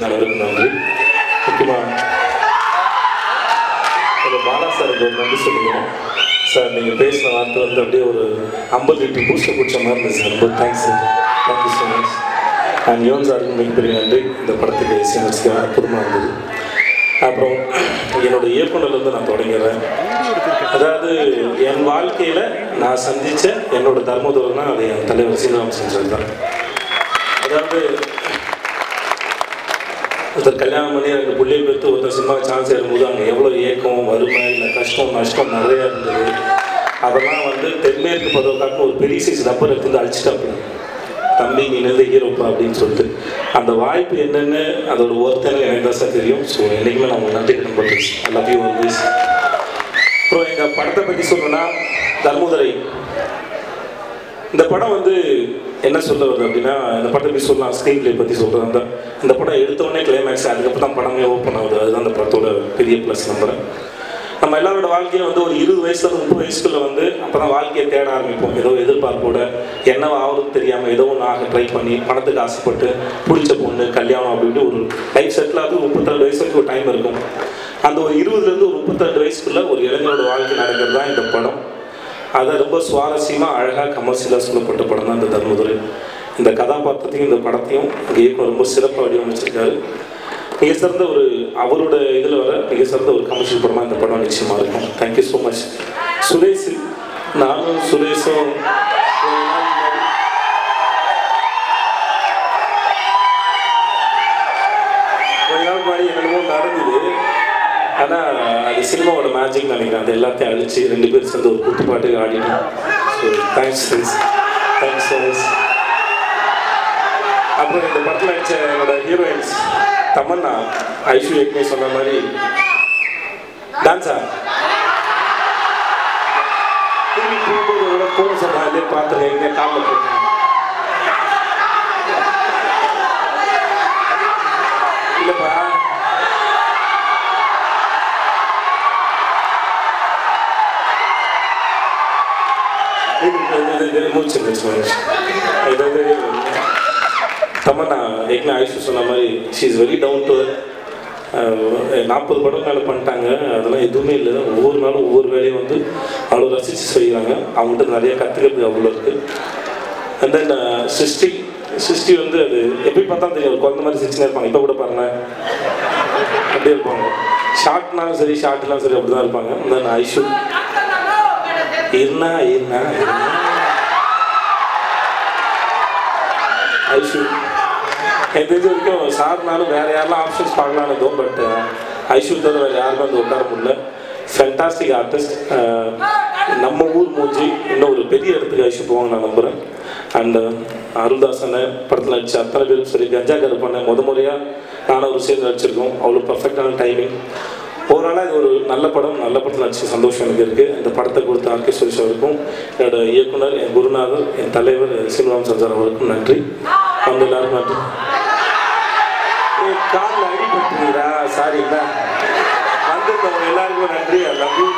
வந்திருக்க அனைவருக்கும் நன்றி முக்கியமாக ஒரு பாலா சாருக்கு ஒரு நன்றி சொல்லுவோம் சார் நீங்கள் பேசின வார்த்தை வந்து அப்படியே ஒரு ஐம்பது லிட்டர் பூஸ்டர் குடிச்ச மாதிரி இருந்துச்சு சார் ரொம்ப thanks sir thank you so much and யோன் சாருக்கு மிகப்பெரிய நன்றி இந்த படத்துக்கு இசையமைச்சு அற்புதமாக இருந்தது அப்புறம் என்னோட இயக்குனர்லேருந்து நான் தொடங்கிறேன் அதாவது என் வாழ்க்கையில் நான் சந்தித்த என்னோட தர்மதுரம்னா அது என் தலைவர் சீனிவாசன் செஞ்சது தான் அதாவது ஒருத்தர் கல்யாணம் பண்ணி ரெண்டு பிள்ளைய பெற்று ஒருத்தர் சினிமா சான்ஸ் ஏறும்போது அங்கே எவ்வளோ ஏக்கம் வறுமை இல்லை கஷ்டம் நஷ்டம் நிறையா இருந்தது அதெல்லாம் வந்து தென்மேற்கு பருவக்காட்டுன்னு ஒரு பெரிய சைஸ் ரப்பர் எடுத்து வந்து அழிச்சிட்டாப்புல தம்பி நீ நின்று ஹீரோப்பா அப்படின்னு சொல்லிட்டு அந்த வாய்ப்பு என்னென்னு அதோட ஒருத்தனை எனக்கு தான் சார் தெரியும் ஸோ என்றைக்குமே நான் உங்களுக்கு நன்றி கடன் பண்ணுறேன் ஐ லவ் யூ ஆல்வேஸ் அப்புறம் எங்கள் படத்தை பற்றி சொல்லணும்னா தர்மதுரை இந்த படம் வந்து என்ன சொல்ல வருது அப்படின்னா இந்த படத்தை பற்றி சொல்லலாம் ஸ்க்ரீன் பிளே பற்றி சொல்கிறது அந்த இந்த படம் எடுத்த உடனே கிளைமேக்ஸ் அதுக்கப்புறம் தான் படமே ஓப்பன் ஆகுது அதுதான் அந்த படத்தோட பெரிய ப்ளஸ் நம்புறேன் நம்ம எல்லாரோட வாழ்க்கையும் வந்து ஒரு இருபது வயசுல இருந்து முப்பது வயசுக்குள்ள வந்து அப்போ தான் வாழ்க்கையை தேட ஆரம்பிப்போம் ஏதோ எதிர்பார்ப்போட என்னவா ஆகுதுன்னு தெரியாமல் ஏதோ ஒன்று ஆக ட்ரை பண்ணி பணத்துக்கு ஆசைப்பட்டு பிடிச்ச பொண்ணு கல்யாணம் அப்படின்ட்டு ஒரு லைஃப் செட்டில் ஆகுது முப்பத்திரெண்டு வயசு வரைக்கும் ஒரு டைம் இருக்கும் அந்த ஒரு இருபதுலேருந்து ஒரு முப்பத்திரெண்டு வயசுக்குள்ள ஒரு இளைஞரோட வாழ்க்கை நடக்கிறது தான் இந்த படம் அதை ரொம்ப சுவாரஸ்யமாக அழகாக கமர்ஷியலாக சொல்லப்பட்ட படம் தான் இந்த தர்மதுரை இந்த கதாபாத்திரத்தையும் இந்த படத்தையும் இங்கே இயக்குனர் ரொம்ப சிறப்பாக வடிவமைச்சிருக்காரு மிக சிறந்த ஒரு அவரோட இதில் வர மிக சிறந்த ஒரு கமர்ஷியல் படமாக இந்த படம் நிச்சயமாக இருக்கும் தேங்க்யூ ஸோ மச் சுரேஷ் நானும் சுரேஷும் ஒரு நாள் முன்னாடி கொஞ்ச நாள் முன்னாடி என்னென்னமோ நடந்தது ஆனால் அது சினிமாவோட மேஜிக் நினைக்கிறேன் அது எல்லாத்தையும் அழிச்சு ரெண்டு பேரும் சேர்ந்து ஒரு குத்து பாட்டுக்கு ஆடிட்டோம் so thanks thanks so much அப்புறம் இந்த படத்தில் நடிச்ச என்னோட ஹீரோயின்ஸ் தமன்னா ஐஷு ஏற்கனவே சொன்ன மாதிரி டான்ஸா டிவி போகும்போது கூட போக சொன்னா இல்லையே பார்த்துருக்கேன் எங்கே காமில் போட்டேன் இல்லைப்பா இது- இது- இது- இது மூச்சு மூச்சு மூச்சு. அதாவது தமன்னா ஏற்கனவே ஆயுஷ் சொன்ன மாதிரி she is very down to நாற்பது படம் மேலே பண்ணிட்டாங்க அதெல்லாம் எதுவுமே இல்லை ஒவ்வொரு நாளும் ஒவ்வொரு வேலையும் வந்து அவ்வளோ ரசித்து செய்கிறாங்க அவங்கள்ட்ட நிறைய கற்றுக்கிறது அவ்வளோ இருக்குது அண்ட் தென் சிருஷ்டி சிருஷ்டி வந்து அது எப்படி பார்த்தா தெரியும் ஒரு குழந்த மாதிரி சிரிச்சுனே இருப்பாங்க இப்போ கூட பாருங்க அப்படியே இருப்பாங்க ஷார்ட்னாலும் சரி ஷார்ட்லாம் சரி அப்படி தான் இருப்பாங்க தென் ஐஷு என்ன என்ன ஐஷு எனக்கு தெரிஞ்ச வரைக்கும் சார்னாலும் வேற யாரெல்லாம் ஆப்ஷன்ஸ் பார்க்கலான்னு இருந்தோம் பட் ஐஷு தவிர வேறு யாருமே வந்து உட்கார முடியல ஃபென்டாஸ்டிக் ஆர்டிஸ்ட் நம்ம ஊர் மூஞ்சி இன்னும் ஒரு பெரிய இடத்துக்கு ஐஷு போவாங்க நான் நம்புகிறேன் அண்ட் அருள்தாசனை படத்தில் நடிச்ச அத்தனை பேரும் சரி கஞ்சா கருப்பண்ண முத முறையாக நானும் ஒரு சேர்ந்து நடிச்சிருக்கோம் அவ்வளோ பர்ஃபெக்டான டைமிங் ஓவராலாக இது ஒரு நல்ல படம் நல்ல படத்தில் நடிச்ச சந்தோஷம் எனக்கு இருக்குது இந்த படத்தை கொடுத்த ஆர்கே சுரேஷ் அவருக்கும் என்னோட இயக்குனர் என் குருநாதர் என் தலைவர் சீனிவாசன் சஞ்சார் அவருக்கும் நன்றி வந்து எல்லாருக்கும் நன்றி காலில் அடிபட்டுங்களா சாரிங்களா வந்திருக்கவங்க எல்லாருக்கும் நன்றி ஐ லவ் யூ